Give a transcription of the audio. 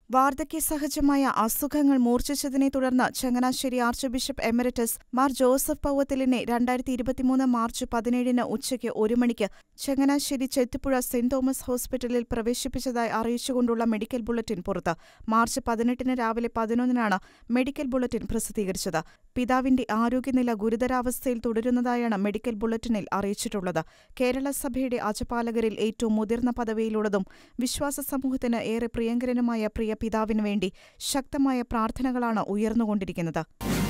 വാർദ്ധക്യ സഹജമായ അസുഖങ്ങൾ മൂർച്ഛിച്ചതിനെ തുടർന്ന് Changanassery archbishop emeritus Mar Joseph പൗവത്തിലിനെ രണ്ടായിരത്തി ഇരുപത്തിമൂന്ന് മാർച്ച് പതിനേഴിന് ഉച്ചയ്ക്ക് ഒരു മണിക്ക് ചങ്ങനാശ്ശേരി ചെത്തിപ്പുഴ സെന്റ് തോമസ് ഹോസ്പിറ്റലിൽ പ്രവേശിപ്പിച്ചതായി അറിയിച്ചുകൊണ്ടുള്ള മെഡിക്കൽ ബുള്ളറ്റിൻ പുറത്ത് മാർച്ച് പതിനെട്ടിന് രാവിലെ പതിനൊന്നിനാണ് മെഡിക്കൽ ബുള്ളറ്റിൻ പ്രസിദ്ധീകരിച്ചത് പിതാവിന്റെ ആരോഗ്യനില ഗുരുതരാവസ്ഥയിൽ തുടരുന്നതായാണ് മെഡിക്കൽ ബുള്ളറ്റിനിൽ അറിയിച്ചിട്ടുള്ളത് കേരള സഭയുടെ അജപാലകരിൽ ഏറ്റവും മുതിർന്ന പദവിയിലുള്ളതും വിശ്വാസ സമൂഹത്തിന് ഏറെ പ്രിയങ്കരനുമായ പ്രിയ പിതാവിനു വേണ്ടി ശക്തമായ പ്രാർത്ഥനകളാണ് ഉയർന്നുകൊണ്ടിരിക്കുന്നത്